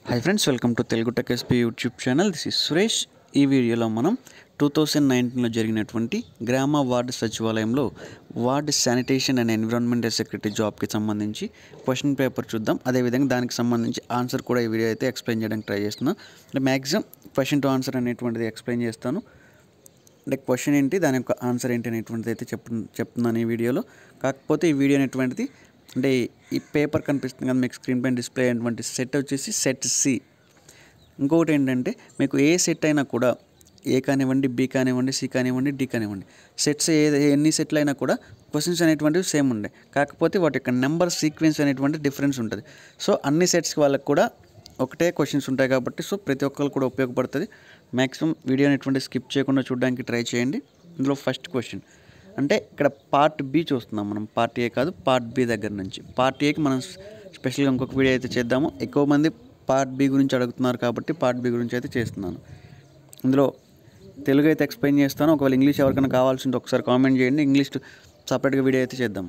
hi friends welcome to Telugu tech SP YouTube channel this is Suresh ఈ వీడియోలో మనం two thousand నైన్టీన్లో జరిగినటువంటి గ్రామ వార్డు సచివాలయంలో ward sanitation and environment secretary జాబ్కి సంబంధించి క్వశ్చన్ పేపర్ చూద్దాం అదేవిధంగా దానికి సంబంధించి ఆన్సర్ కూడా ఈ వీడియో అయితే ఎక్స్ప్లెయిన్ చేయడానికి ట్రై చేస్తున్నాను అంటే మ్యాక్సిమం క్వశ్చన్ టు ఆన్సర్ అనేటువంటిది ఎక్స్ప్లెయిన్ చేస్తాను అంటే క్వశ్చన్ ఏంటి దాని యొక్క ఆన్సర్ ఏంటి అనేటువంటిది అయితే చెప్పు చెప్తున్నాను ఈ వీడియోలో కాకపోతే ఈ వీడియో అనేటువంటిది అంటే ఈ పేపర్ కనిపిస్తుంది కదా మీకు స్క్రీన్ పైన డిస్ప్లే అయినటువంటి సెట్ వచ్చేసి సెట్ సి ఇంకొకటి ఏంటంటే మీకు ఏ సెట్ అయినా కూడా ఏ కానివ్వండి బి కానివ్వండి సి కానివ్వండి డి కానివ్వండి సెట్స్ ఏ ఎన్ని సెట్లు అయినా కూడా క్వశ్చన్స్ అనేటువంటివి సేమ్ ఉండే కాకపోతే వాటి యొక్క నెంబర్ సీక్వెన్స్ అనేటువంటి డిఫరెన్స్ ఉంటుంది సో అన్ని సెట్స్కి వాళ్ళకి కూడా ఒకటే క్వశ్చన్స్ ఉంటాయి కాబట్టి సో ప్రతి ఒక్కరు కూడా ఉపయోగపడుతుంది మ్యాక్సిమం వీడియో అనేటువంటి స్కిప్ చేయకుండా చూడడానికి ట్రై చేయండి ఇందులో ఫస్ట్ క్వశ్చన్ అంటే ఇక్కడ పార్ట్ బి చూస్తున్నాం మనం పార్ట్ ఏ కాదు పార్ట్ బి దగ్గర నుంచి పార్ట్ ఏకి మనం స్పెషల్గా ఇంకొక వీడియో అయితే చేద్దాము ఎక్కువ మంది పార్ట్ బి గురించి అడుగుతున్నారు కాబట్టి పార్ట్ బి గురించి అయితే చేస్తున్నాను ఇందులో తెలుగు అయితే ఎక్స్ప్లెయిన్ చేస్తాను ఒకవేళ ఇంగ్లీష్ ఎవరికైనా కావాల్సి ఉంటే ఒకసారి కామెంట్ చేయండి ఇంగ్లీష్ సపరేట్గా వీడియో అయితే చేద్దాం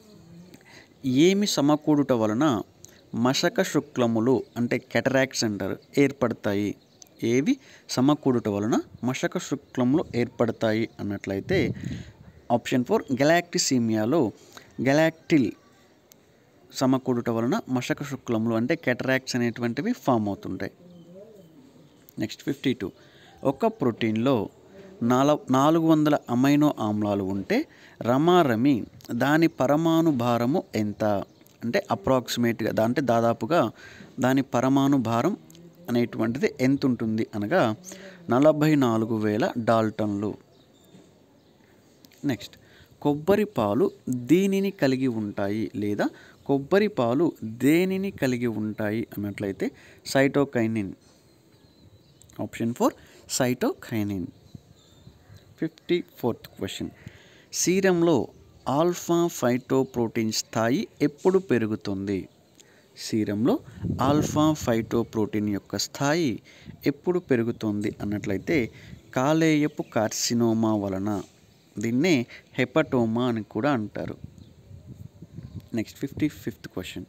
ఏమి సమకూడుట వలన మశక శుక్లములు అంటే కెటరాక్ట్స్ అంటారు ఏర్పడతాయి ఏవి సమకూడుట వలన మశక శుక్లములు ఏర్పడతాయి అన్నట్లయితే ఆప్షన్ ఫోర్ గెలాక్టిసీమియాలో గెలాక్టిల్ సమకూడుట వలన మశక శుక్లములు అంటే కెటరాక్ట్స్ అనేటువంటివి ఫామ్ అవుతుంటాయి నెక్స్ట్ ఫిఫ్టీ టూ ఒక ప్రోటీన్లో నాల నాలుగు వందల అమైనో ఆమ్లాలు ఉంటే రమారమి దాని పరమాణు భారము ఎంత అంటే అప్రాక్సిమేట్గా దా- అంటే దాదాపుగా దాని పరమాణు భారం అనేటువంటిది ఎంత ఉంటుంది అనగా నలభై నాలుగు వేల డాల్టన్లు నెక్స్ట్ కొబ్బరి పాలు దీనిని కలిగి ఉంటాయి లేదా కొబ్బరి పాలు దేనిని కలిగి ఉంటాయి అన్నట్లయితే cytokinin option four cytokinin fifty fourth question సీరంలో ఆల్ఫా ఫైటోప్రోటీన్ స్థాయి ఎప్పుడు పెరుగుతుంది సీరంలో ఆల్ఫా ఫైటోప్రోటీన్ యొక్క స్థాయి ఎప్పుడు పెరుగుతుంది అన్నట్లయితే కాలేయపు కార్సినోమా వలన దీన్నే హెపటోమా అని కూడా అంటారు next fifty fifth question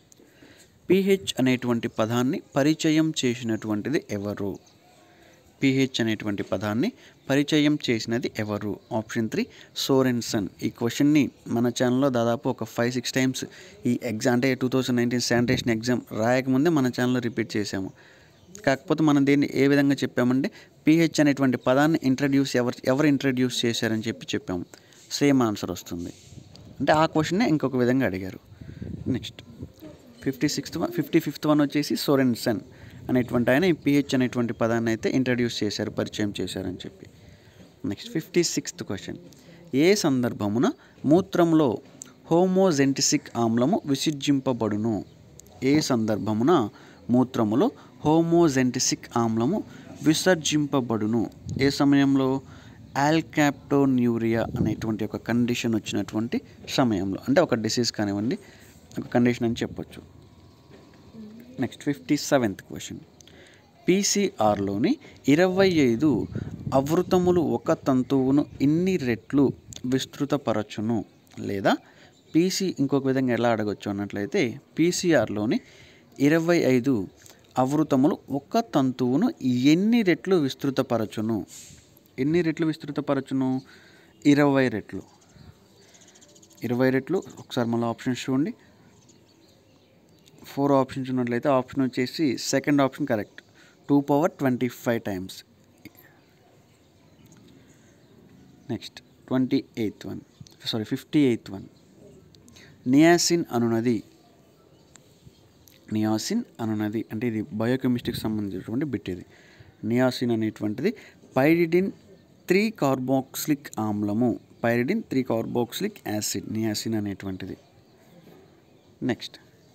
pH అనేటువంటి పదాన్ని పరిచయం చేసినటువంటిది ఎవరు పిహెచ్ అనేటువంటి పదాన్ని పరిచయం చేసినది ఎవరు ఆప్షన్ త్రీ సోరెన్సన్ ఈ క్వశ్చన్ని మన ఛానల్లో దాదాపు ఒక ఫైవ్ సిక్స్ టైమ్స్ ఈ ఎగ్జామ్ అంటే two thousand nineteen sanitation exam రాయకముందే మన ఛానల్లో రిపీట్ చేసాము కాకపోతే మనం దీన్ని ఏ విధంగా చెప్పామంటే పిహెచ్ అనేటువంటి పదాన్ని ఇంట్రడ్యూస్ ఎవరు ఎవరు ఇంట్రడ్యూస్ చేశారని చెప్పి చెప్పాము సేమ్ ఆన్సర్ వస్తుంది అంటే ఆ క్వశ్చన్నే ఇంకొక విధంగా అడిగారు next fifty sixth one fifty fifth one వచ్చేసి సోరెన్సన్ అనేటువంటి ఆయన ఈ పిహెచ్ అనేటువంటి పదాన్ని అయితే ఇంట్రడ్యూస్ చేశారు పరిచయం చేశారని చెప్పి నెక్స్ట్ ఫిఫ్టీ సిక్స్త్ క్వశ్చన్ ఏ సందర్భమున మూత్రంలో హోమోజెంటిసిక్ ఆమ్లము విసర్జింపబడును ఏ సందర్భమున మూత్రములో హోమోజెంటిసిక్ ఆమ్లము విసర్జింపబడును ఏ సమయంలో ఆల్కాప్టోన్యూరియా అనేటువంటి ఒక కండిషన్ వచ్చినటువంటి సమయంలో అంటే ఒక డిసీజ్ కానివ్వండి ఒక కండిషన్ అని చెప్పొచ్చు నెక్స్ట్ ఫిఫ్టీ సెవెంత్ క్వశ్చన్ పీసీఆర్లోని ఇరవై ఐదు అవృతములు ఒక తంతువును ఇన్ని రెట్లు విస్తృతపరచును లేదా పీసీ ఇంకొక విధంగా ఎలా అడగొచ్చు అన్నట్లయితే పీసీఆర్లోని ఇరవై ఐదు అవృతములు ఒక తంతువును ఎన్ని రెట్లు విస్తృతపరచును ఎన్ని రెట్లు విస్తృతపరచును ఇరవై రెట్లు ఇరవై రెట్లు ఒకసారి మళ్ళీ ఆప్షన్స్ చూడండి ఫోర్ ఆప్షన్స్ ఉన్నట్లయితే ఆప్షన్ వచ్చేసి second option correct two power twenty five times next twenty eighth one sorry fifty eighth one niacin అనునది నియాసిన్ అనునది అంటే ఇది బయోకెమిస్ట్రీకి సంబంధించినటువంటి బిట్ ఇది నియాసిన్ అనేటువంటిది పైరిడిన్ త్రీ కార్బోక్సిలిక్ ఆమ్లము pyridine three carboxylic acid niacin అనేటువంటిది నెక్స్ట్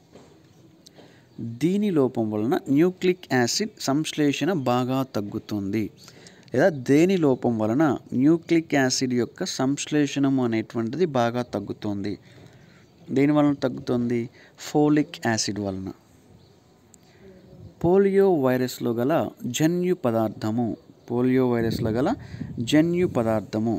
దీని లోపం వలన న్యూక్లిక్ యాసిడ్ సంశ్లేషణ బాగా తగ్గుతుంది లేదా దేని లోపం వలన న్యూక్లిక్ యాసిడ్ యొక్క సంశ్లేషణము అనేటువంటిది బాగా తగ్గుతుంది దేని వలన తగ్గుతుంది ఫోలిక్ యాసిడ్ వలన పోలియో వైరస్లో గల జన్యు పదార్థము పోలియో వైరస్లో గల జన్యు పదార్థము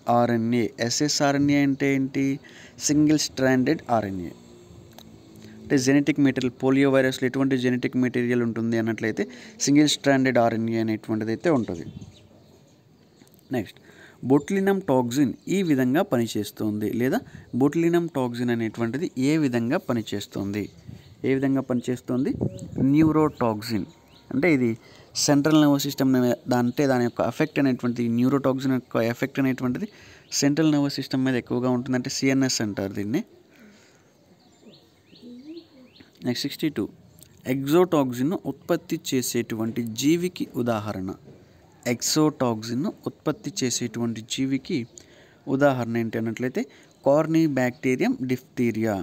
ఎస్ఎస్ఆర్ఎన్ఏ ఎస్ఎస్ఆర్ఎన్ఏ అంటే ఏంటి సింగిల్ స్ట్రాండెడ్ ఆర్ఎన్ఏ అంటే అంటే జెనెటిక్ మెటీరియల్ పోలియో వైరస్లో ఎటువంటి జెనెటిక్ మెటీరియల్ ఉంటుంది అన్నట్లయితే సింగిల్ స్ట్రాండెడ్ ఆర్ఎన్ఏ అనేటువంటిది అయితే ఉంటుంది నెక్స్ట్ బొట్లినం టాక్సిన్ ఈ విధంగా పనిచేస్తుంది లేదా బొట్లినం టాక్సిన్ అనేటువంటిది ఏ విధంగా పనిచేస్తుంది ఏ విధంగా పనిచేస్తుంది న్యూరోటాక్సిన్ అంటే ఇది సెంట్రల్ నర్వస్ సిస్టమ్ అంటే దాని యొక్క ఎఫెక్ట్ అనేటువంటిది న్యూరోటాక్సిన్ యొక్క ఎఫెక్ట్ అనేటువంటిది సెంట్రల్ నర్వస్ సిస్టమ్ మీద ఎక్కువగా ఉంటుంది అంటే సిఎన్ఎస్ అంటారు దీన్ని నెక్స్ట్ సిక్స్టీ టూ ఎగ్జోటాక్సిన్ను ఉత్పత్తి చేసేటువంటి జీవికి ఉదాహరణ ఎక్సోటాక్సిన్ను ఉత్పత్తి చేసేటువంటి జీవికి ఉదాహరణ ఏంటి అన్నట్లయితే corynebacterium diphtheria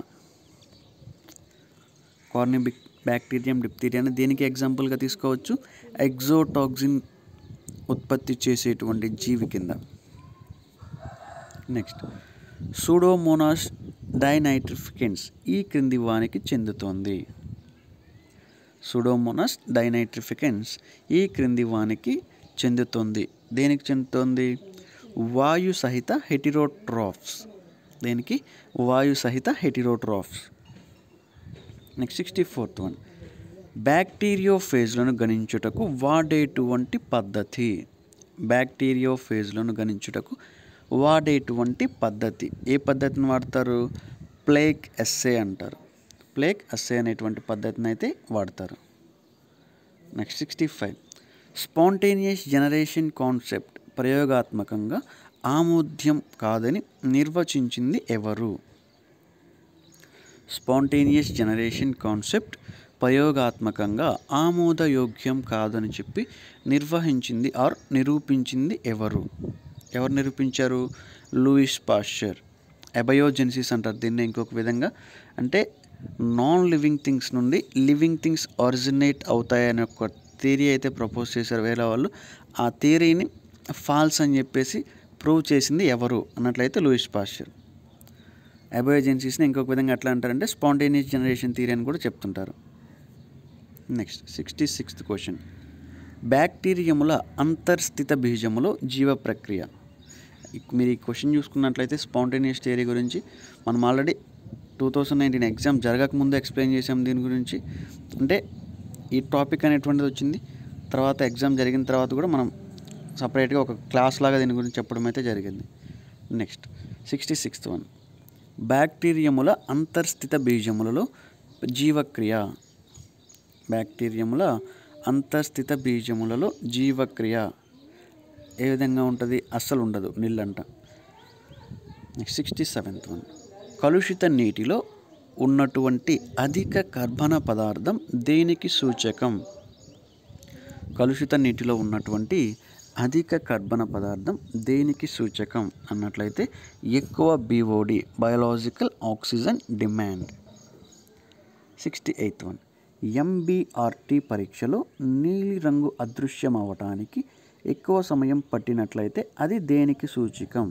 corynebacterium డిప్తీరియాని దేనికి ఎగ్జాంపుల్గా తీసుకోవచ్చు ఎగ్జోటాక్సిన్ ఉత్పత్తి చేసేటువంటి జీవి కింద నెక్స్ట్ సూడోమోనాస్ డైనైట్రిఫికెన్స్ ఈ క్రింది వానికి చెందుతోంది సూడోమోనాస్ డైనైట్రిఫికెన్స్ ఈ క్రింది వానికి చెందుతుంది దేనికి చెందుతోంది వాయు సహిత హెటిరోట్రాఫ్స్ దేనికి వాయు సహిత heterotrophs next sixty fourth one బ్యాక్టీరియోఫేజ్లను గణించుటకు వాడేటువంటి పద్ధతి బ్యాక్టీరియోఫేజ్లను గణించుటకు వాడేటువంటి పద్ధతి ఏ పద్ధతిని వాడతారు ప్లేక్ ఎస్సే అంటారు ప్లేక్ ఎస్సే అనేటువంటి పద్ధతిని అయితే వాడతారు next sixty five spontaneous generation concept ప్రయోగాత్మకంగా ఆమోద్యం కాదని నిర్వచించింది ఎవరు స్పాంటేనియస్ జనరేషన్ కాన్సెప్ట్ ప్రయోగాత్మకంగా ఆమోదయోగ్యం కాదని చెప్పి నిర్వహించింది ఆర్ నిరూపించింది ఎవరు ఎవరు నిరూపించారు లూయిస్ పాశ్చర్ ఎబయోజెన్సిస్ అంటారు దీన్ని ఇంకొక విధంగా అంటే నాన్ లివింగ్ థింగ్స్ నుండి లివింగ్ థింగ్స్ ఒరిజినేట్ అవుతాయనే ఒక థియరీ అయితే ప్రపోజ్ చేశారు వేరే వాళ్ళు ఆ థియరీని ఫాల్స్ అని చెప్పేసి ప్రూవ్ చేసింది ఎవరు అన్నట్లయితే లూయిస్ పాశ్చర్ అబయోజెన్సీస్ని ఇంకొక విధంగా ఎట్లా అంటారంటే స్పాంటేనియస్ జనరేషన్ థియరీ అని కూడా చెప్తుంటారు నెక్స్ట్ సిక్స్టీ సిక్స్త్ క్వశ్చన్ బ్యాక్టీరియముల అంతర్స్థిత బీజములో జీవ ప్రక్రియ ఇక్- మీరు ఈ క్వశ్చన్ చూసుకున్నట్లయితే స్పాంటేనియస్ థియరీ గురించి మనం already two thousand nineteen exam జరగకముందు ఎక్స్ప్లెయిన్ చేసాం దీని గురించి అంటే ఈ టాపిక్ అనేటువంటిది వచ్చింది తర్వాత ఎగ్జామ్ జరిగిన తర్వాత కూడా మనం సపరేట్గా ఒక క్లాస్ లాగా దీని గురించి చెప్పడం అయితే జరిగింది నెక్స్ట్ సిక్స్టీ సిక్స్త్ వన్ బ్యాక్టీరియముల అంతర్స్థిత బీజములలో జీవక్రియ బ్యాక్టీరియముల అంతర్స్థిత బీజములలో జీవక్రియ ఏ విధంగా ఉంటుంది అస్సలు ఉండదు నీళ్ళంట నెక్స్ట్ సిక్స్టీ సెవెంత్ వన్ కలుషిత నీటిలో ఉన్నటువంటి అధిక కర్బన పదార్థం దేనికి సూచకం కలుషిత నీటిలో ఉన్నటువంటి అధిక కర్బన పదార్థం దేనికి సూచకం అన్నట్లయితే ఎక్కువ BOD biological oxygen demand sixty eighth one MBRT పరీక్షలో నీలిరంగు అదృశ్యం అవటానికి ఎక్కువ సమయం పట్టినట్లయితే అది దేనికి సూచికం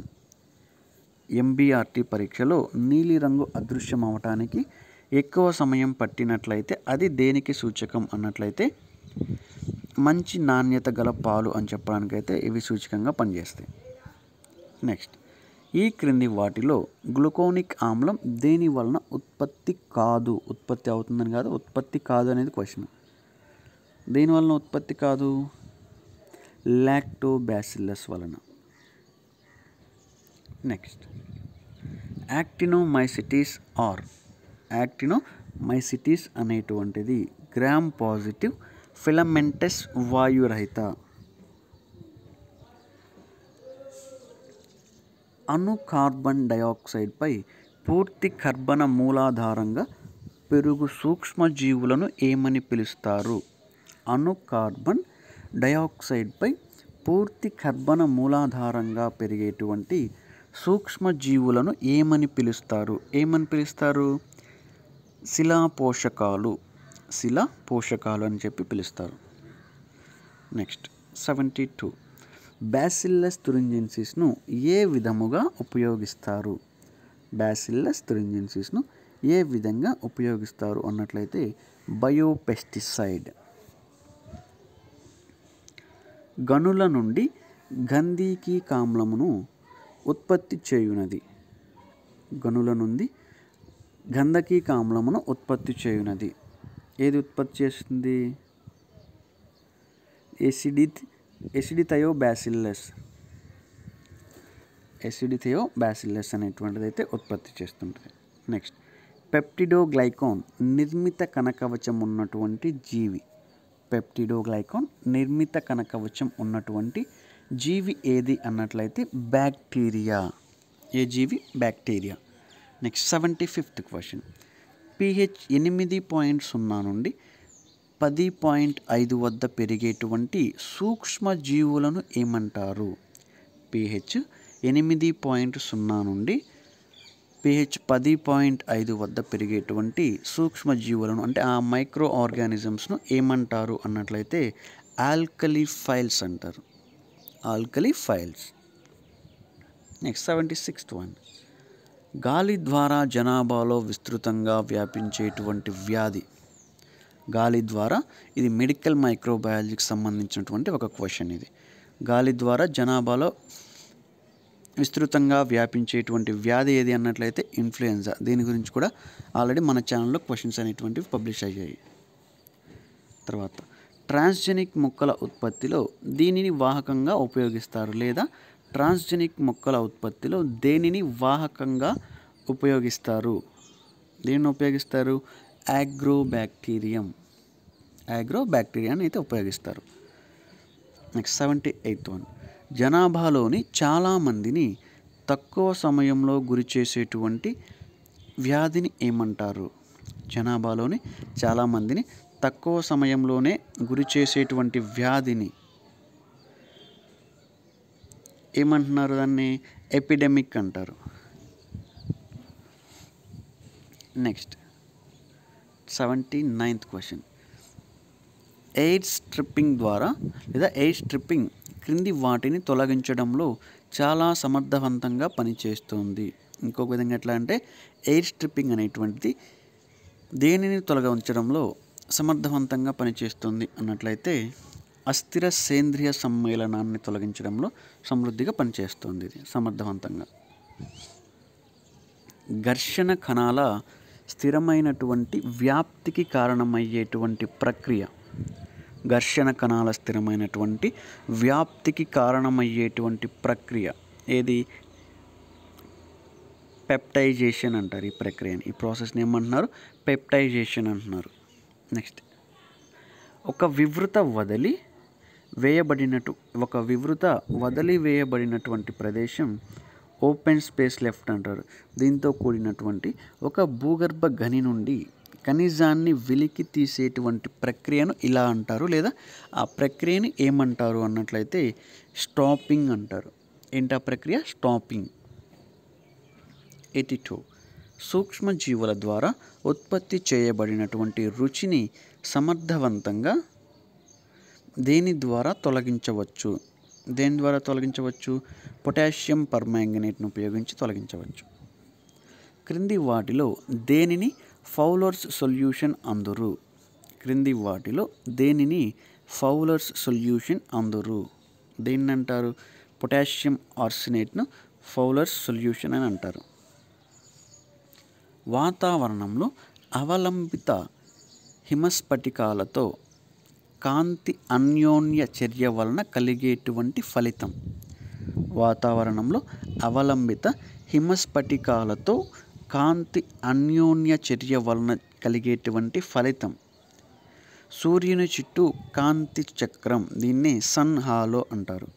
ఎంబీఆర్టీ పరీక్షలో నీలిరంగు అదృశ్యం అవటానికి ఎక్కువ సమయం పట్టినట్లయితే అది దేనికి సూచకం అన్నట్లయితే మంచి నాణ్యత గల పాలు అని చెప్పడానికైతే ఇవి సూచకంగా పనిచేస్తాయి నెక్స్ట్ ఈ క్రింది వాటిలో గ్లూకోనిక్ ఆమ్లం దేని వలన ఉత్పత్తి కాదు ఉత్పత్తి అవుతుందని కాదు ఉత్పత్తి కాదు అనేది క్వశ్చన్ దేని వలన ఉత్పత్తి కాదు లాక్టోబాసిల్లస్ వలన నెక్స్ట్ యాక్టినోమైసిటీస్ ఆర్ యాక్టినోమైసిటీస్ అనేటువంటిది గ్రామ్ పాజిటివ్ ఫిలమెంటస్ వాయురహిత అణు కార్బన్ డయాక్సైడ్పై పూర్తి కర్బన మూలాధారంగా పెరుగు సూక్ష్మజీవులను ఏమని పిలుస్తారు అణు కార్బన్ డయాక్సైడ్పై పూర్తి కర్బన మూలాధారంగా పెరిగేటువంటి సూక్ష్మజీవులను ఏమని పిలుస్తారు ఏమని పిలుస్తారు శిలా పోషకాలు శిలా పోషకాలు అని చెప్పి పిలుస్తారు నెక్స్ట్ సెవెంటీ టూ బ్యాసిల్లస్ తురింజెన్సిస్ను ఏ విధముగా ఉపయోగిస్తారు బ్యాసిల్లస్ తురింజెన్సిస్ను ఏ విధంగా ఉపయోగిస్తారు అన్నట్లయితే బయోపెస్టిసైడ్ గనుల నుండి గంధీకి కామ్లమును ఉత్పత్తి చేయునది గనుల నుండి గంధకీక ఆమ్లమును ఉత్పత్తి చేయునది ఏది ఉత్పత్తి చేస్తుంది ఎసిడి ఎసిడిథయో బ్యాసిల్లస్ ఎసిడిథయో బ్యాసిల్లస్ అనేటువంటిది అయితే ఉత్పత్తి చేస్తుంటుంది నెక్స్ట్ పెప్టిడోగ్లైకాన్ నిర్మిత కనకవచం ఉన్నటువంటి జీవి పెప్టిడోగ్లైకాన్ నిర్మిత కనకవచం ఉన్నటువంటి జీవి ఏది అన్నట్లయితే బ్యాక్టీరియా ఏ జీవి bacteria next seventy fifth question pH ఎనిమిది పాయింట్ సున్నా నుండి పది పాయింట్ ఐదు వద్ద పెరిగేటువంటి సూక్ష్మ జీవులను ఏమంటారు పిహెచ్ ఎనిమిది పాయింట్ సున్నా నుండి పిహెచ్ పది పాయింట్ ఐదు వద్ద పెరిగేటువంటి సూక్ష్మ జీవులను అంటే ఆ మైక్రో ఆర్గానిజమ్స్ను ఏమంటారు అన్నట్లయితే ఆల్కలీ ఫైల్స్ అంటారు alkaliphiles next seventy sixth one గాలి ద్వారా జనాభాలో విస్తృతంగా వ్యాపించేటువంటి వ్యాధి గాలి ద్వారా ఇది మెడికల్ మైక్రోబయాలజీకి సంబంధించినటువంటి ఒక క్వశ్చన్ ఇది గాలి ద్వారా జనాభాలో విస్తృతంగా వ్యాపించేటువంటి వ్యాధి ఏది అన్నట్లయితే ఇన్ఫ్లుయెన్జా దీని గురించి కూడా ఆల్రెడీ మన ఛానల్లో క్వశ్చన్స్ అనేటువంటివి పబ్లిష్ అయ్యాయి తర్వాత ట్రాన్స్జెనిక్ మొక్కల ఉత్పత్తిలో దీనిని వాహకంగా ఉపయోగిస్తారు లేదా ట్రాన్స్జెనిక్ మొక్కల ఉత్పత్తిలో దేనిని వాహకంగా ఉపయోగిస్తారు దేనిని ఉపయోగిస్తారు యాగ్రోబ్యాక్టీరియం యాగ్రోబ్యాక్టీరియాని అయితే ఉపయోగిస్తారు నెక్స్ట్ సెవెంటీ ఎయిత్ వన్ జనాభాలోని చాలామందిని తక్కువ సమయంలో గురి చేసేటువంటి వ్యాధిని ఏమంటారు జనాభాలోని చాలామందిని తక్కువ సమయంలోనే గురి చేసేటువంటి వ్యాధిని ఏమంటున్నారు దాన్ని ఎపిడెమిక్ అంటారు next seventy ninth question aids stripping ద్వారా లేదా ఎయిడ్ స్ట్రిప్పింగ్ క్రింది వాటిని తొలగించడంలో చాలా సమర్థవంతంగా పనిచేస్తుంది ఇంకొక విధంగా ఎట్లా అంటే ఎయిర్ స్ట్రిప్పింగ్ అనేటువంటిది దేనిని తొలగించడంలో సమర్థవంతంగా పనిచేస్తుంది అన్నట్లయితే అస్థిర సేంద్రియ సమ్మేళనాన్ని తొలగించడంలో సమృద్ధిగా పనిచేస్తుంది ఇది సమర్థవంతంగా ఘర్షణ కణాల స్థిరమైనటువంటి వ్యాప్తికి కారణమయ్యేటువంటి ప్రక్రియ ఘర్షణ కణాల స్థిరమైనటువంటి వ్యాప్తికి కారణమయ్యేటువంటి ప్రక్రియ ఏది పెప్టైజేషన్ అంటారు ఈ ప్రక్రియని ఈ ప్రాసెస్ని ఏమంటున్నారు పెప్టైజేషన్ అంటున్నారు నెక్స్ట్ ఒక వివృత వదిలి వేయబడినట్టు ఒక వివృత వదిలి వేయబడినటువంటి ప్రదేశం ఓపెన్ స్పేస్ లెఫ్ట్ అంటారు దీంతో కూడినటువంటి ఒక భూగర్భ గని నుండి ఖనిజాన్ని వెలికి తీసేటువంటి ప్రక్రియను ఇలా అంటారు లేదా ఆ ప్రక్రియని ఏమంటారు అన్నట్లయితే స్టాపింగ్ అంటారు ఏంటి ఆ ప్రక్రియ స్టాపింగ్ ఎయిటీ టూ సూక్ష్మజీవుల ద్వారా ఉత్పత్తి చేయబడినటువంటి రుచిని సమర్థవంతంగా దేని ద్వారా తొలగించవచ్చు దేని ద్వారా తొలగించవచ్చు పొటాషియం పర్మాంగనేట్ను ఉపయోగించి తొలగించవచ్చు క్రింది వాటిలో దేనిని ఫౌలర్స్ సొల్యూషన్ అందురు క్రింది వాటిలో దేనిని ఫౌలర్స్ సొల్యూషన్ అందురు దేన్ని అంటారు పొటాషియం ఆర్సినేట్ను ఫౌలర్స్ సొల్యూషన్ అని అంటారు వాతావరణంలో అవలంబిత హిమస్ఫటికాలతో కాంతి అన్యోన్య చర్య వలన కలిగేటువంటి ఫలితం వాతావరణంలో అవలంబిత హిమస్ఫటికాలతో కాంతి అన్యోన్య చర్య వలన కలిగేటువంటి ఫలితం సూర్యుని చుట్టూ కాంతి చక్రం దీన్ని సన్ హాలో అంటారు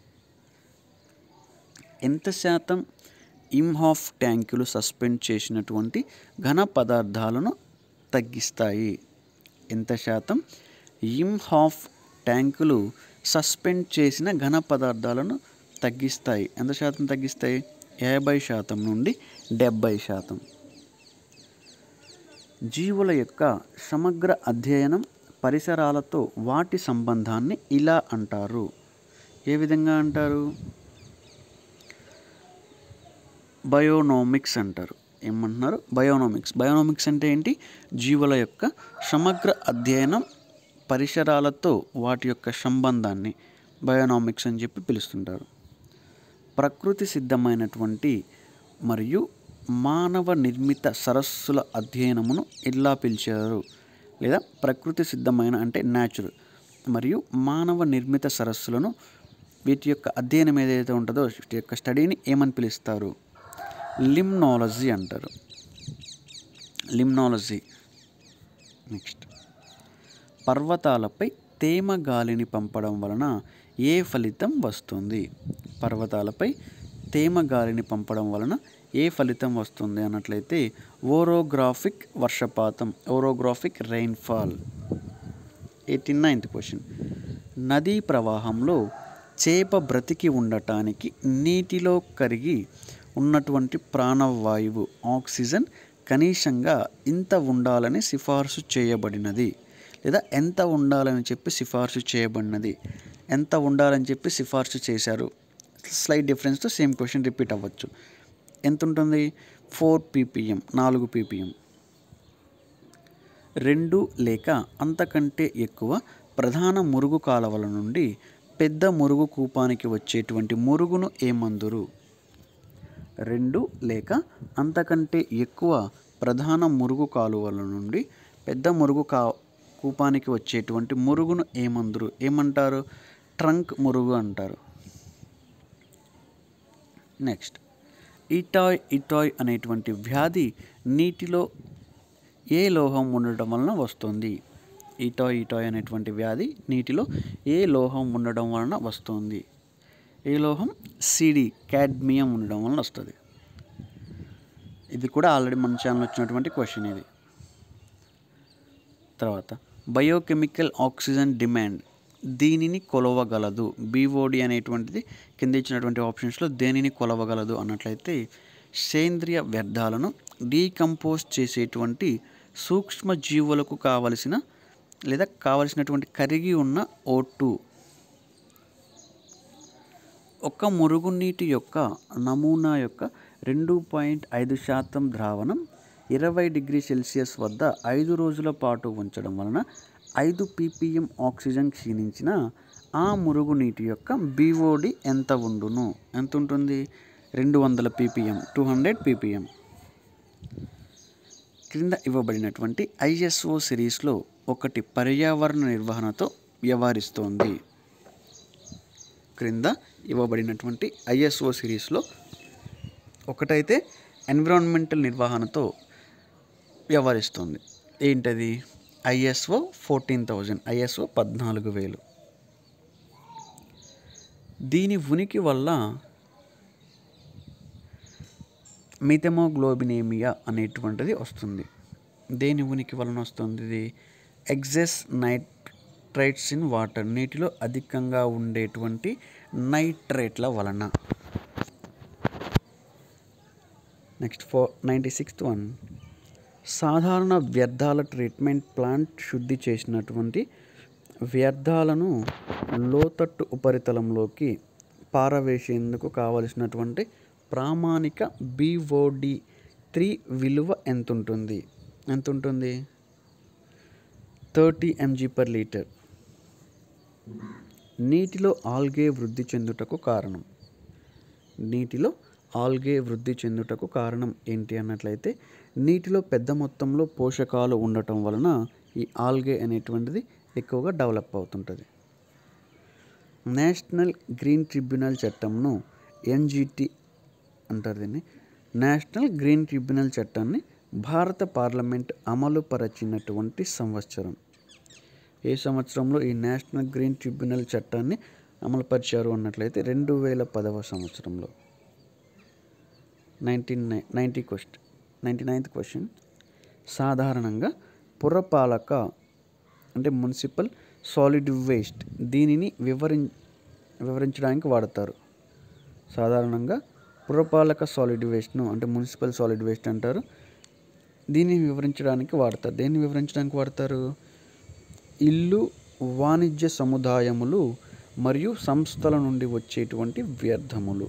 ఎంత శాతం ఇమ్హాఫ్ ట్యాంకులు సస్పెండ్ చేసినటువంటి ఘన పదార్థాలను తగ్గిస్తాయి ఎంత శాతం ఇమ్హాఫ్ ట్యాంకులు సస్పెండ్ చేసిన ఘన పదార్థాలను తగ్గిస్తాయి ఎంత శాతం తగ్గిస్తాయి యాభై శాతం నుండి డెబ్భై శాతం జీవుల యొక్క సమగ్ర అధ్యయనం పరిసరాలతో వాటి సంబంధాన్ని ఇలా అంటారు ఏ విధంగా అంటారు బయోనోమిక్స్ అంటారు ఏమంటున్నారు బయోనోమిక్స్ బయోనోమిక్స్ అంటే ఏంటి జీవుల యొక్క సమగ్ర అధ్యయనం పరిసరాలతో వాటి యొక్క సంబంధాన్ని బయోనామిక్స్ అని చెప్పి పిలుస్తుంటారు ప్రకృతి సిద్ధమైనటువంటి మరియు మానవ నిర్మిత సరస్సుల అధ్యయనమును ఇలా పిలిచారు లేదా ప్రకృతి సిద్ధమైన అంటే న్యాచురల్ మరియు మానవ నిర్మిత సరస్సులను వీటి యొక్క అధ్యయనం ఏదైతే ఉంటుందో వీటి యొక్క స్టడీని ఏమని పిలుస్తారు లిమ్నాలజీ అంటారు లిమ్నాలజీ నెక్స్ట్ పర్వతాలపై తేమ గాలిని పంపడం వలన ఏ ఫలితం వస్తుంది పర్వతాలపై తేమ గాలిని పంపడం వలన ఏ ఫలితం వస్తుంది అన్నట్లయితే ఓరోగ్రాఫిక్ వర్షపాతం orographic rainfall eighty ninth question నదీ ప్రవాహంలో చేప బ్రతికి ఉండటానికి నీటిలో కరిగి ఉన్నటువంటి ప్రాణవాయువు ఆక్సిజన్ కనీసంగా ఇంత ఉండాలని సిఫార్సు చేయబడినది లేదా ఎంత ఉండాలని చెప్పి సిఫార్సు చేయబడినది ఎంత ఉండాలని చెప్పి సిఫార్సు చేశారు స్లైట్ డిఫరెన్స్తో సేమ్ క్వశ్చన్ రిపీట్ అవ్వచ్చు ఎంత ఉంటుంది ఫోర్ పీపీఎం నాలుగు పీపీఎం రెండు లేక అంతకంటే ఎక్కువ ప్రధాన మురుగు కాలవల నుండి పెద్ద మురుగు కూపానికి వచ్చేటువంటి మురుగును ఏమందురు రెండు లేక అంతకంటే ఎక్కువ ప్రధాన మురుగు కాలువల నుండి పెద్ద మురుగు కా కూపానికి వచ్చేటువంటి మురుగును ఏమందురు ఏమంటారు ట్రంక్ మురుగు అంటారు నెక్స్ట్ ఇటాయ్ ఇటాయ్ అనేటువంటి వ్యాధి నీటిలో ఏ లోహం ఉండటం వలన వస్తుంది ఈటాయ్ ఈటాయ్ అనేటువంటి వ్యాధి నీటిలో ఏ లోహం ఉండడం వలన వస్తుంది ఏ లోహం సిడి క్యాడ్మియం ఉండడం వలన వస్తుంది ఇది కూడా ఆల్రెడీ మన ఛానల్ వచ్చినటువంటి క్వశ్చన్ ఇది తర్వాత బయోకెమికల్ ఆక్సిజన్ డిమాండ్ దీనిని కొలవగలదు బీఓడి అనేటువంటిది కింద ఇచ్చినటువంటి ఆప్షన్స్లో దేనిని కొలవగలదు అన్నట్లయితే సేంద్రియ వ్యర్థాలను డీకంపోజ్ చేసేటువంటి సూక్ష్మ జీవులకు కావలసిన లేదా కావలసినటువంటి కరిగి ఉన్న ఓ టూ ఒక మురుగునీటి యొక్క నమూనా యొక్క రెండు పాయింట్ ఐదు శాతం ద్రావణం ఇరవై డిగ్రీ సెల్సియస్ వద్ద ఐదు రోజుల పాటు ఉంచడం వలన ఐదు పీపీఎం ఆక్సిజన్ క్షీణించిన ఆ మురుగునీటి యొక్క బీఓడి ఎంత ఉండును ఎంత ఉంటుంది రెండు వందల పీపీఎం టూ హండ్రెడ్ పీపీఎం క్రింద ఇవ్వబడినటువంటి ఐఎస్ఓ సిరీస్లో ఒకటి పర్యావరణ నిర్వహణతో వ్యవహరిస్తోంది క్రింద ఇవ్వబడినటువంటి ఐఎస్ఓ సిరీస్లో ఒకటైతే ఎన్విరాన్మెంటల్ నిర్వహణతో వ్యవహరిస్తుంది ఏంటది ఐఎస్ఓ ఫోర్టీన్ థౌజండ్ ఐఎస్ఓ పద్నాలుగు వేలు దీని ఉనికి వల్ల మిథెమోగ్లోబినేమియా అనేటువంటిది వస్తుంది దేని ఉనికి వలన వస్తుంది ఇది ఎగ్జెస్ నైట్రైట్స్ ఇన్ వాటర్ నీటిలో అధికంగా ఉండేటువంటి నైట్రేట్ల వలన next four ninety sixth one సాధారణ వ్యర్థాల ట్రీట్మెంట్ ప్లాంట్ శుద్ధి చేసినటువంటి వ్యర్థాలను లోతట్టు ఉపరితలంలోకి పారవేసేందుకు కావలసినటువంటి ప్రామాణిక బీఓడి త్రీ విలువ ఎంత ఉంటుంది ఎంత ఉంటుంది థర్టీ ఎంజీ పర్ లీటర్ నీటిలో ఆల్గే వృద్ధి చెందుటకు కారణం నీటిలో ఆల్గే వృద్ధి చెందుటకు కారణం ఏంటి అన్నట్లయితే నీటిలో పెద్ద మొత్తంలో పోషకాలు ఉండటం వలన ఈ ఆల్గే అనేటువంటిది ఎక్కువగా డెవలప్ అవుతుంటుంది నేషనల్ గ్రీన్ ట్రిబ్యునల్ చట్టంను ఎన్జిటి అంటారు దీన్ని నేషనల్ గ్రీన్ ట్రిబ్యునల్ చట్టాన్ని భారత పార్లమెంట్ అమలు పరిచినటువంటి సంవత్సరం ఏ సంవత్సరంలో ఈ నేషనల్ గ్రీన్ ట్రిబ్యునల్ చట్టాన్ని అమలుపరిచారు అన్నట్లయితే రెండు వేల పదవ సంవత్సరంలో నైన్టీన్ నై ninety question ninety ninth question సాధారణంగా పురపాలక అంటే మున్సిపల్ సాలిడ్ వేస్ట్ దీనిని వివరిం వివరించడానికి వాడతారు సాధారణంగా పురపాలక సాలిడ్ వేస్ట్ను అంటే మున్సిపల్ సాలిడ్ వేస్ట్ అంటారు దీన్ని వివరించడానికి వాడతారు దేన్ని వివరించడానికి వాడతారు ఇల్లు వాణిజ్య సముదాయములు మరియు సంస్థల నుండి వచ్చేటువంటి వ్యర్థములు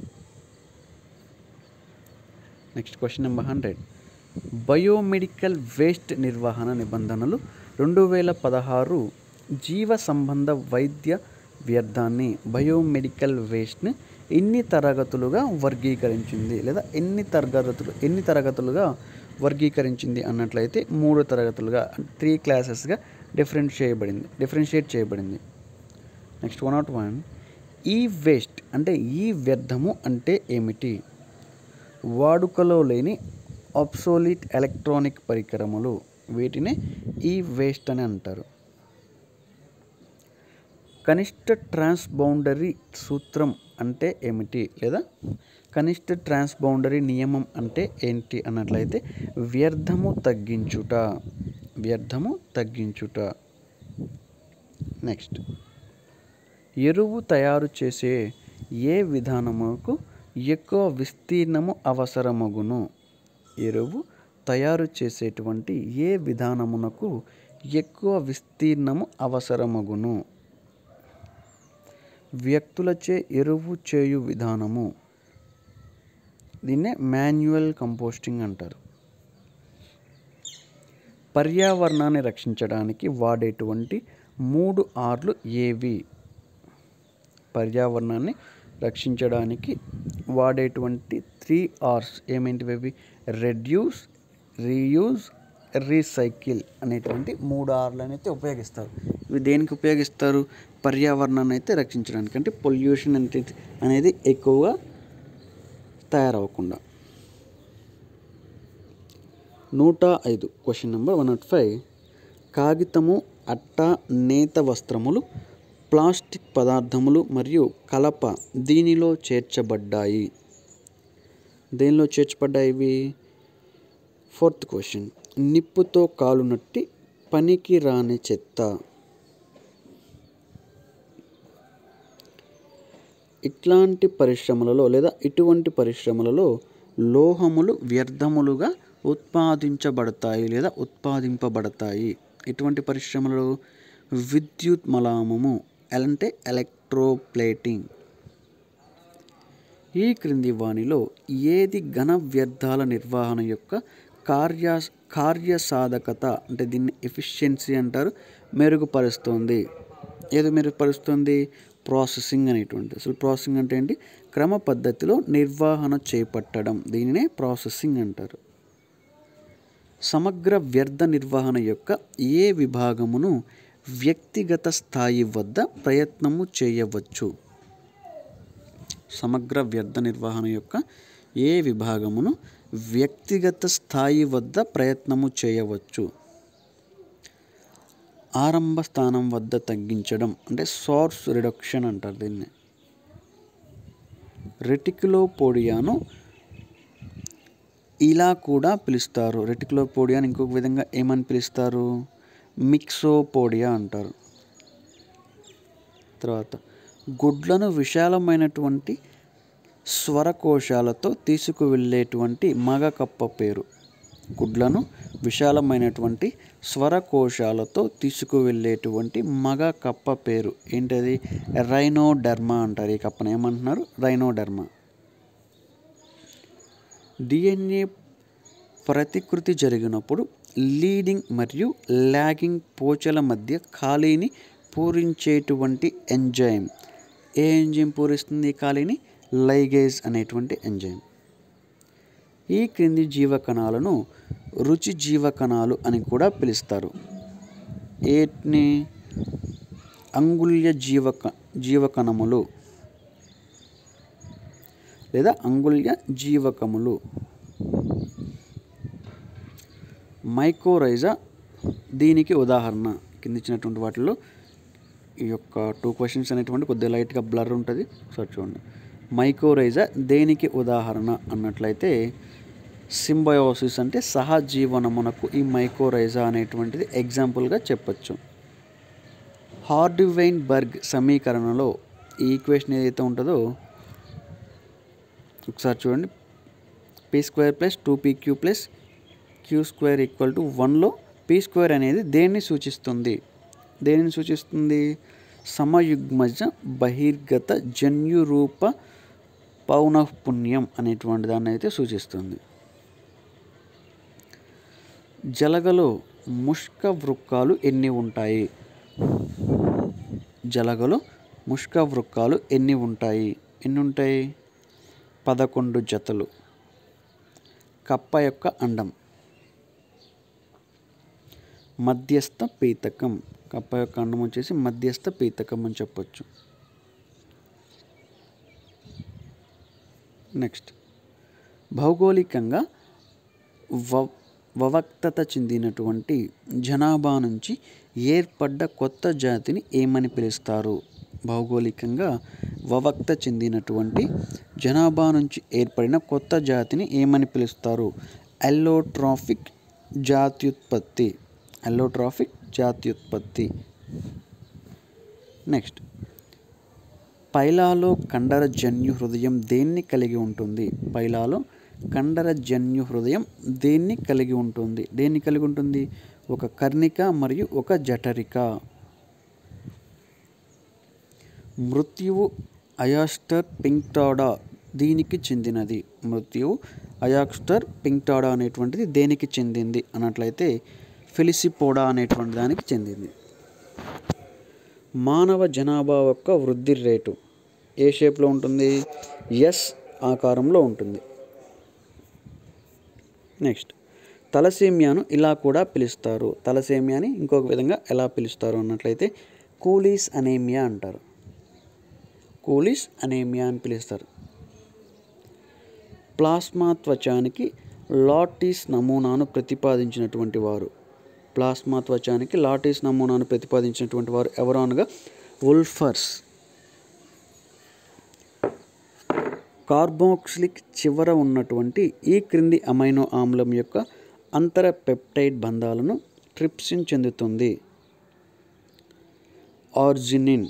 next question number hundred biomedical waste నిర్వహణ నిబంధనలు రెండు వేల పదహారు జీవ సంబంధ వైద్య వ్యర్థాన్ని బయోమెడికల్ వేస్ట్ని ఇన్ని తరగతులుగా వర్గీకరించింది లేదా ఎన్ని తరగతులు ఎన్ని తరగతులుగా వర్గీకరించింది అన్నట్లయితే మూడు తరగతులుగా త్రీ క్లాసెస్గా డిఫరెంట్ చేయబడింది డిఫరెన్షియేట్ చేయబడింది నెక్స్ట్ వన్ నాట్ వన్ ఈ వేస్ట్ అంటే ఈ వ్యర్థము అంటే ఏమిటి వాడుకలో లేని అబ్సోలిట్ ఎలక్ట్రానిక్ పరికరములు వీటిని ఈ వేస్ట్ అని అంటారు కనిష్ట ట్రాన్స్బౌండరీ సూత్రం అంటే ఏమిటి లేదా కనిష్ట ట్రాన్స్బౌండరీ నియమం అంటే ఏంటి అన్నట్లయితే వ్యర్థము తగ్గించుట వ్యర్థము తగ్గించుట నెక్స్ట్ ఎరువు తయారు చేసే ఏ విధానముకు ఎక్కువ విస్తీర్ణము అవసరమగును ఎరువు తయారు చేసేటువంటి ఏ విధానమునకు ఎక్కువ విస్తీర్ణము అవసరమగును వ్యక్తులచే ఎరువు చేయు విధానము దీన్నే మాన్యువల్ కంపోస్టింగ్ అంటారు పర్యావరణాన్ని రక్షించడానికి వాడేటువంటి మూడు ఆర్లు ఏవి పర్యావరణాన్ని రక్షించడానికి వాడేటువంటి త్రీ ఆర్స్ ఏమేంటివి అవి రెడ్యూస్ రీయూజ్ రీసైకిల్ అనేటువంటి మూడు ఆర్లను అయితే ఉపయోగిస్తారు ఇవి దేనికి ఉపయోగిస్తారు పర్యావరణాన్ని అయితే రక్షించడానికి అంటే పొల్యూషన్ అంటే అనేది ఎక్కువగా తయారవ్వకుండా నూట ఐదు question number one not five కాగితము అట్ట నేత వస్త్రములు ప్లాస్టిక్ పదార్థములు మరియు కలప దీనిలో చేర్చబడ్డాయి దేనిలో చేర్చబడ్డాయి ఇవి ఫోర్త్ క్వశ్చన్ నిప్పుతో కాలునట్టి పనికి రాని చెత్త ఇట్లాంటి పరిశ్రమలలో లేదా ఇటువంటి పరిశ్రమలలో లోహములు వ్యర్థములుగా ఉత్పాదించబడతాయి లేదా ఉత్పాదింపబడతాయి ఇటువంటి పరిశ్రమలలో విద్యుత్ మలామము అంటే ఎలక్ట్రోప్లేటింగ్ ఈ క్రింది వానిలో ఏది ఘన వ్యర్థాల నిర్వహణ యొక్క కార్య కార్యసాధకత అంటే దీన్ని ఎఫిషియన్సీ అంటారు మెరుగుపరుస్తుంది ఏది మెరుగుపరుస్తుంది ప్రాసెసింగ్ అనేటువంటి అసలు ప్రాసెసింగ్ అంటే ఏంటి క్రమ పద్ధతిలో నిర్వహణ చేపట్టడం దీనినే ప్రాసెసింగ్ అంటారు సమగ్ర వ్యర్థ నిర్వహణ యొక్క ఏ విభాగమును వ్యక్తిగత స్థాయి వద్ద ప్రయత్నము చేయవచ్చు సమగ్ర వ్యర్థ నిర్వహణ యొక్క ఏ విభాగమును వ్యక్తిగత స్థాయి వద్ద ప్రయత్నము చేయవచ్చు ఆరంభ స్థానం వద్ద తగ్గించడం అంటే సోర్స్ రిడక్షన్ అంటారు దీన్ని రెటిక్యులోపోడియాను ఇలా కూడా పిలుస్తారు రెటిక్యులోపోడియాని ఇంకొక విధంగా ఏమని పిలుస్తారు మిక్సోపోడియా అంటారు తర్వాత గుడ్లను విశాలమైనటువంటి స్వరకోశాలతో తీసుకువెళ్ళేటువంటి మగ కప్ప పేరు గుడ్లను విశాలమైనటువంటి స్వరకోశాలతో తీసుకువెళ్ళేటువంటి మగ కప్ప పేరు ఏంటది రైనోడర్మా అంటారు ఈ కప్పను ఏమంటున్నారు రైనోడర్మా డిఎన్ఏ ప్రతికృతి జరిగినప్పుడు లీడింగ్ మరియు లాగింగ్ పోచల మధ్య ఖాళీని పూరించేటువంటి ఎంజైమ్ ఏ ఎంజైమ్ పూరిస్తుంది ఈ ఖాళీని లైగేజ్ అనేటువంటి ఎంజైమ్ ఈ క్రింది జీవకణాలను రుచి జీవకణాలు అని కూడా పిలుస్తారు ఏట్ని అంగుళ్య జీవక జీవకణములు లేదా అంగుళ్య జీవకములు మైకోరైజా దీనికి ఉదాహరణ కింద ఇచ్చినటువంటి వాటిలో ఈ యొక్క టూ క్వశ్చన్స్ అనేటువంటి కొద్దిగా లైట్గా బ్లర్ ఉంటుంది ఒకసారి చూడండి మైకోరైజా దేనికి ఉదాహరణ అన్నట్లయితే సింబయోసిస్ అంటే సహజీవనమునకు ఈ మైకోరైజా అనేటువంటిది ఎగ్జాంపుల్గా చెప్పచ్చు హార్డివైన్ బర్గ్ సమీకరణలో ఈ ఈక్వేషన్ ఏదైతే ఉంటుందో ఒకసారి చూడండి P square plus two P Q plus Q square equal to వన్లో పీ స్క్వేర్ అనేది దేన్ని సూచిస్తుంది దేనిని సూచిస్తుంది సమయుగ్మజ బహిర్గత జన్యురూప పౌనఃపుణ్యం అనేటువంటి దాన్ని అయితే సూచిస్తుంది జలగలో ముష్క వృక్కాలు ఎన్ని ఉంటాయి జలగలో ముష్క వృక్కాలు ఎన్ని ఉంటాయి ఎన్ని ఉంటాయి పదకొండు జతలు కప్ప యొక్క అండం మధ్యస్థ పీతకం కప్ప యొక్క అండం వచ్చేసి మధ్యస్థ పీతకం అని చెప్పొచ్చు నెక్స్ట్ భౌగోళికంగా వ వవక్తత చెందినటువంటి జనాభా నుంచి ఏర్పడ్డ కొత్త జాతిని ఏమని పిలుస్తారు భౌగోళికంగా వవక్త చెందినటువంటి జనాభా నుంచి ఏర్పడిన కొత్త జాతిని ఏమని పిలుస్తారు ఎల్లోట్రాఫిక్ జాత్యుత్పత్తి ఎల్లోట్రాఫిక్ జాత్యుత్పత్తి నెక్స్ట్ పైలాలో కండరజన్యు హృదయం దేన్ని కలిగి ఉంటుంది పైలాలో కండరజన్యు హృదయం దేన్ని కలిగి ఉంటుంది దేన్ని కలిగి ఉంటుంది ఒక కర్ణిక మరియు ఒక జఠరిక మృత్యువు అయాస్టర్ పింక్టాడా దీనికి చెందినది మృత్యువు అయాక్స్టర్ పింక్టాడా అనేటువంటిది దేనికి చెందింది అన్నట్లయితే ఫెలిసిపోడా అనేటువంటి దానికి చెందింది మానవ జనాభా యొక్క వృద్ధి రేటు ఏ షేప్లో ఉంటుంది ఎస్ ఆకారంలో ఉంటుంది నెక్స్ట్ తలసేమియాను ఇలా కూడా పిలుస్తారు తలసేమియాని ఇంకొక విధంగా ఎలా పిలుస్తారు అన్నట్లయితే కూలీస్ అనేమియా అంటారు కూలీస్ అనేమియా అని పిలుస్తారు ప్లాస్మా త్వచానికి లాటిస్ నమూనాను ప్రతిపాదించినటువంటి వారు ప్లాస్మా త్వచానికి లాటిస్ నమూనాను ప్రతిపాదించినటువంటి వారు ఎవరు అనగా ఉల్ఫర్స్ కార్బోక్సిలిక్ చివర ఉన్నటువంటి ఈ క్రింది అమైనో ఆమ్లం యొక్క అంతర పెప్టైడ్ బంధాలను ట్రిప్సిన్ చెందుతుంది ఆర్జినిన్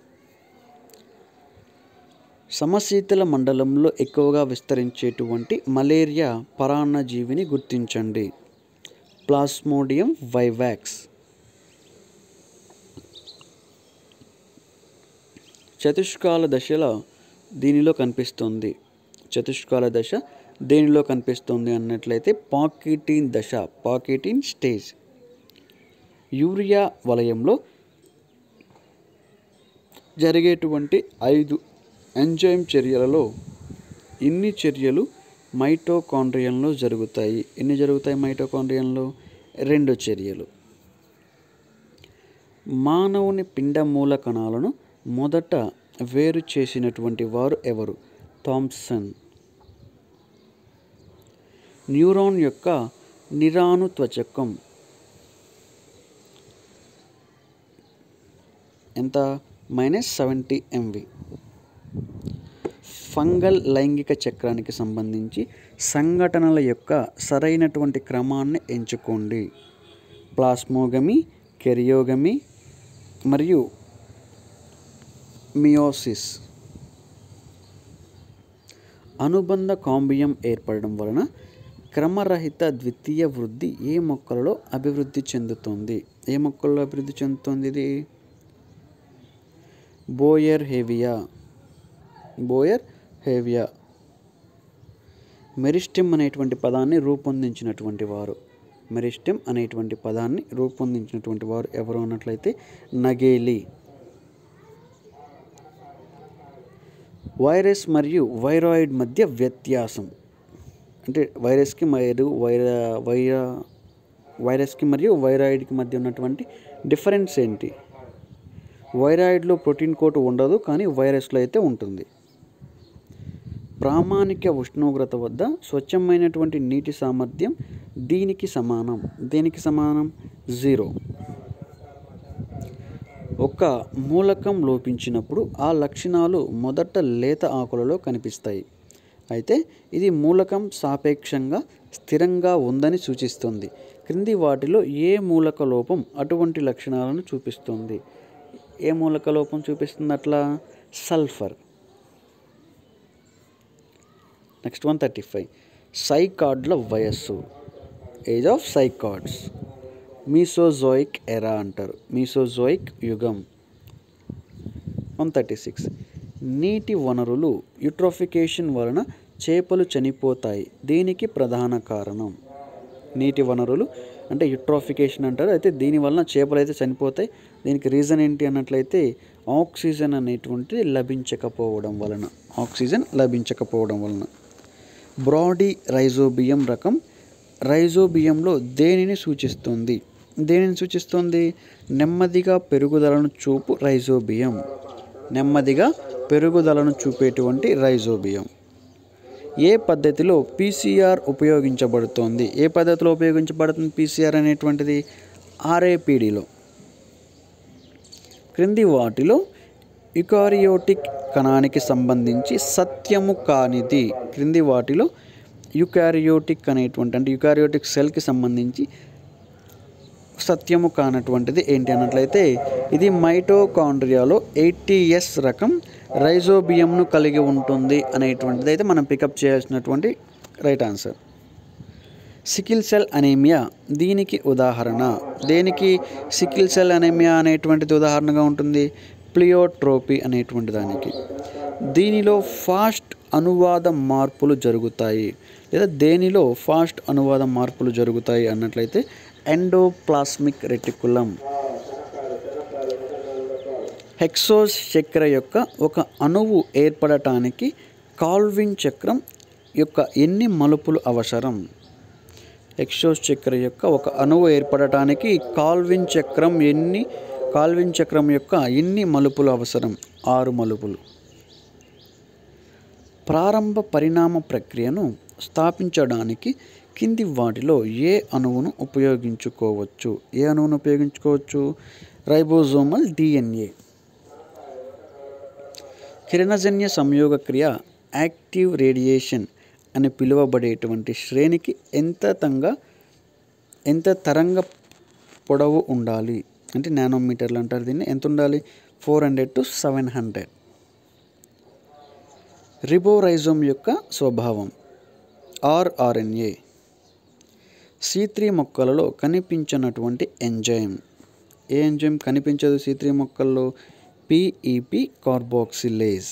సమశీతల మండలంలో ఎక్కువగా విస్తరించేటువంటి మలేరియా పరాన్నజీవిని గుర్తించండి ప్లాస్మోడియం వైవాక్స్ చతుష్కాల దశలో దీనిలో కనిపిస్తుంది చతుష్కాల దశ దేనిలో కనిపిస్తుంది అన్నట్లయితే పాకెటీన్ దశ పాకెటీన్ స్టేజ్ యూరియా వలయంలో జరిగేటువంటి ఐదు ఎంజైమ్ చర్యలలో ఇన్ని చర్యలు మైటోకాండ్రియంలో జరుగుతాయి ఎన్ని జరుగుతాయి మైటోకాండ్రియంలో రెండు చర్యలు మానవుని పిండ మూల కణాలను మొదట వేరు చేసినటువంటి వారు ఎవరు థామ్సన్ న్యూరాన్ యొక్క నిరాను త్వచకం ఎంత మైనస్ సెవెంటీ ఎంవి ఫంగల్ లైంగిక చక్రానికి సంబంధించి సంఘటనల యొక్క సరైనటువంటి క్రమాన్ని ఎంచుకోండి ప్లాస్మోగమి కెరియోగమి మరియు మియోసిస్ అనుబంధ కాంబియం ఏర్పడడం వలన క్రమరహిత ద్వితీయ వృద్ధి ఏ మొక్కలలో అభివృద్ధి చెందుతుంది ఏ మొక్కల్లో అభివృద్ధి చెందుతుంది ఇది Boerhavia Boerhavia meristem అనేటువంటి పదాన్ని రూపొందించినటువంటి వారు మెరిస్టెమ్ అనేటువంటి పదాన్ని రూపొందించినటువంటి వారు ఎవరు అన్నట్లయితే నగేలి వైరస్ మరియు వైరాయిడ్ మధ్య వ్యత్యాసం అంటే వైరస్కి మరియు వైర వైర వైరస్కి మరియు వైరాయిడ్కి మధ్య ఉన్నటువంటి డిఫరెన్స్ ఏంటి వైరాయిడ్లో ప్రోటీన్ కోట్ ఉండదు కానీ వైరస్లో అయితే ఉంటుంది ప్రామాణిక ఉష్ణోగ్రత వద్ద స్వచ్ఛమైనటువంటి నీటి సామర్థ్యం దీనికి సమానం దేనికి సమానం జీరో ఒక మూలకం లోపించినప్పుడు ఆ లక్షణాలు మొదట లేత ఆకులలో కనిపిస్తాయి అయితే ఇది మూలకం సాపేక్షంగా స్థిరంగా ఉందని సూచిస్తుంది క్రింది వాటిలో ఏ మూలక లోపం అటువంటి లక్షణాలను చూపిస్తుంది ఏ మూలక లోపం చూపిస్తుంది అట్లా sulphur next one thirty five సైకార్డ్ల వయస్సు ఏజ్ ఆఫ్ సైకార్డ్స్ మీసోజోయిక్ ఎరా అంటారు మీసోజోయిక్ యుగం వన్ థర్టీ సిక్స్ నీటి వనరులు యూట్రోఫికేషన్ వలన చేపలు చనిపోతాయి దీనికి ప్రధాన కారణం నీటి వనరులు అంటే యుట్రోఫికేషన్ అంటారు అయితే దీనివల్ల చేపలు అయితే చనిపోతాయి దీనికి రీజన్ ఏంటి అన్నట్లయితే ఆక్సిజన్ అనేటువంటిది లభించకపోవడం వలన ఆక్సిజన్ లభించకపోవడం వలన బ్రాడీ రైజోబియం రకం రైజోబియంలో దేనిని సూచిస్తుంది దేనిని సూచిస్తుంది నెమ్మదిగా పెరుగుదలను చూపు రైజోబియం నెమ్మదిగా పెరుగుదలను చూపేటువంటి రైజోబియం ఏ పద్ధతిలో పీసీఆర్ ఉపయోగించబడుతోంది ఏ పద్ధతిలో ఉపయోగించబడుతుంది పీసీఆర్ అనేటువంటిది ఆర్ఏపీడీలో క్రింది వాటిలో యుకారియోటిక్ కణానికి సంబంధించి సత్యము కానిది క్రింది వాటిలో యుకారియోటిక్ అనేటువంటి అంటే యుకారియోటిక్ సెల్కి సంబంధించి సత్యము కానటువంటిది ఏంటి అన్నట్లయితే ఇది మైటోకాండ్రియాలో ఎయిటీఎస్ రకం రైజోబియంను కలిగి ఉంటుంది అనేటువంటిది అయితే మనం పికప్ చేయాల్సినటువంటి right answer sickle cell anaemia దీనికి ఉదాహరణ దేనికి సికిల్ సెల్ అనేమియా అనేటువంటిది ఉదాహరణగా ఉంటుంది ప్లియోట్రోపీ అనేటువంటి దానికి దీనిలో ఫాస్ట్ అనువాద మార్పులు జరుగుతాయి లేదా దేనిలో ఫాస్ట్ అనువాద మార్పులు జరుగుతాయి అన్నట్లయితే ఎండోప్లాస్మిక్ రెటికులం హెక్సోస్ చక్ర యొక్క ఒక అణువు ఏర్పడటానికి కాల్విన్ చక్రం యొక్క ఎన్ని మలుపులు అవసరం ఎక్సోస్ చక్ర యొక్క ఒక అణువు ఏర్పడటానికి కాల్విన్ చక్రం ఎన్ని కాల్విన్ చక్రం యొక్క ఎన్ని మలుపులు అవసరం ఆరు మలుపులు ప్రారంభ పరిణామ ప్రక్రియను స్థాపించడానికి కింది వాటిలో ఏ అణువును ఉపయోగించుకోవచ్చు ఏ అణువును ఉపయోగించుకోవచ్చు రైబోజోమల్ డిఎన్ఏ కిరణజన్య సంయోగ క్రియ యాక్టివ్ రేడియేషన్ అని పిలువబడేటువంటి శ్రేణికి ఎంత తంగా ఎంత తరంగ పొడవు ఉండాలి అంటే నానోమీటర్లు అంటారు దీన్ని ఎంత ఉండాలి four hundred to seven hundred ribozyme యొక్క స్వభావం ఆర్ఆర్ఎన్ఏ సి త్రీ మొక్కలలో కనిపించినటువంటి ఎంజైమ్ ఏ ఎంజైమ్ కనిపించదు సి త్రీ మొక్కల్లో PEP carboxylase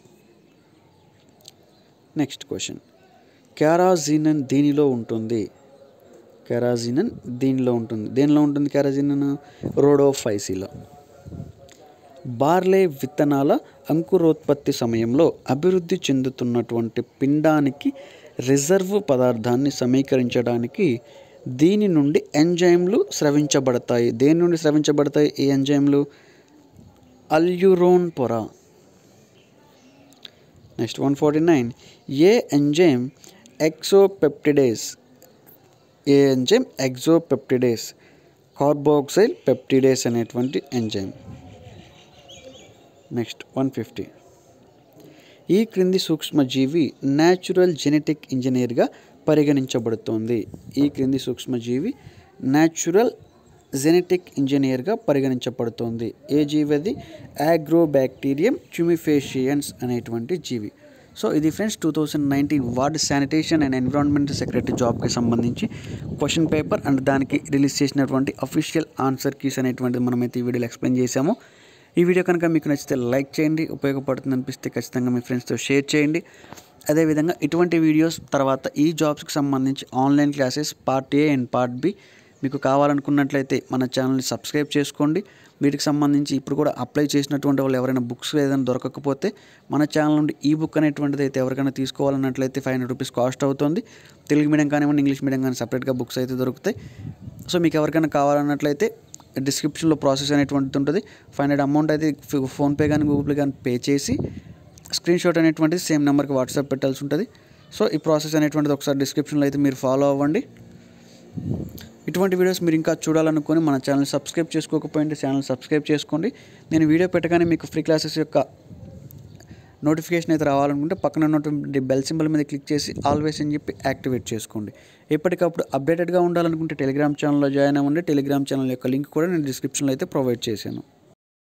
next question carrageenan దీనిలో ఉంటుంది క్యారాజినన్ దీనిలో ఉంటుంది దేనిలో ఉంటుంది క్యారాజినన్ రోడోఫైసిలో బార్లే విత్తనాల అంకురోత్పత్తి సమయంలో అభివృద్ధి చెందుతున్నటువంటి పిండానికి రిజర్వ్ పదార్థాన్ని సమీకరించడానికి దీని నుండి ఎంజైమ్లు స్రవించబడతాయి దేని నుండి స్రవించబడతాయి ఈ ఎంజైమ్లు అల్యూరోన్ పొర నెక్స్ట్ వన్ ఫార్టీ నైన్ ఏ ఎంజైమ్ ఎక్సోపెప్టిడేస్ ఏ ఎంజైమ్ ఎక్సోపెప్టిడేస్ కార్బోక్సైల్ పెప్టిడేస్ అనేటువంటి ఎంజైమ్ నెక్స్ట్ వన్ ఫిఫ్టీ ఈ క్రింది సూక్ష్మజీవి న్యాచురల్ జెనెటిక్ ఇంజనీర్గా పరిగణించబడుతోంది ఈ క్రింది సూక్ష్మజీవి న్యాచురల్ జెనెటిక్ ఇంజనీర్గా పరిగణించబడుతోంది ఏ జీవి అది యాగ్రోబ్యాక్టీరియం క్యూమిఫేషియన్స్ అనేటువంటి జీవి సో ఇది friends two thousand nineteen ward sanitation and environment secretary జాబ్కి సంబంధించి క్వశ్చన్ పేపర్ అండ్ దానికి రిలీజ్ చేసినటువంటి అఫీషియల్ ఆన్సర్ కీస్ అనేటువంటిది మనమైతే ఈ వీడియోలో ఎక్స్ప్లెయిన్ చేశాము ఈ వీడియో కనుక మీకు నచ్చితే లైక్ చేయండి ఉపయోగపడుతుంది అనిపిస్తే ఖచ్చితంగా మీ ఫ్రెండ్స్తో షేర్ చేయండి అదేవిధంగా ఇటువంటి వీడియోస్ తర్వాత ఈ జాబ్స్కి సంబంధించి online classes part A and part B మీకు కావాలనుకున్నట్లయితే మన ఛానల్ని సబ్స్క్రైబ్ చేసుకోండి వీటికి సంబంధించి ఇప్పుడు కూడా అప్లై చేసినటువంటి వాళ్ళు ఎవరైనా బుక్స్ ఏదైనా దొరకకపోతే మన ఛానల్ నుండి ఈ బుక్ అనేటువంటిది అయితే ఎవరికైనా తీసుకోవాలన్నట్లయితే ఫైవ్ హండ్రెడ్ రూపీస్ కాస్ట్ అవుతుంది తెలుగు మీడియం కానివ్వండి ఇంగ్లీష్ మీడియం కానీ సపరేట్గా బుక్స్ అయితే దొరుకుతాయి సో మీకు ఎవరికైనా కావాలన్నట్లయితే డిస్క్రిప్షన్లో ప్రాసెస్ అనేటువంటిది ఉంటుంది ఫైవ్ హండ్రెడ్ అమౌంట్ అయితే ఫి- ఫోన్పే కానీ గూగుల్ పే కానీ పే చేసి స్క్రీన్ షాట్ అనేటువంటిది సేమ్ నెంబర్కి వాట్సాప్ పెట్టాల్సి ఉంటుంది సో ఈ ప్రాసెస్ అనేటువంటిది ఒకసారి డిస్క్రిప్షన్లో అయితే మీరు ఫాలో అవ్వండి ఇటువంటి వీడియోస్ మీరు ఇంకా చూడాలనుకొని మన ఛానల్ సబ్స్క్రైబ్ చేసుకోకపోయింటే ఛానల్ సబ్స్క్రైబ్ చేసుకోండి నేను వీడియో పెట్టగానే మీకు ఫ్రీ క్లాసెస్ యొక్క నోటిఫికేషన్ అయితే రావాలనుకుంటే పక్కన ఉన్నటువంటి బెల్ సింబల్ మీద క్లిక్ చేసి ఆల్వేస్ అని చెప్పి యాక్టివేట్ చేసుకోండి ఎప్పటికప్పుడు అప్డేటెడ్గా ఉండాలనుకుంటే టెలిగ్రామ్ ఛానల్లో జాయిన్ అవ్వండి టెలిగ్రామ్ ఛానల్ యొక్క లింక్ కూడా నేను డిస్క్రిప్షన్లో అయితే ప్రొవైడ్ చేశాను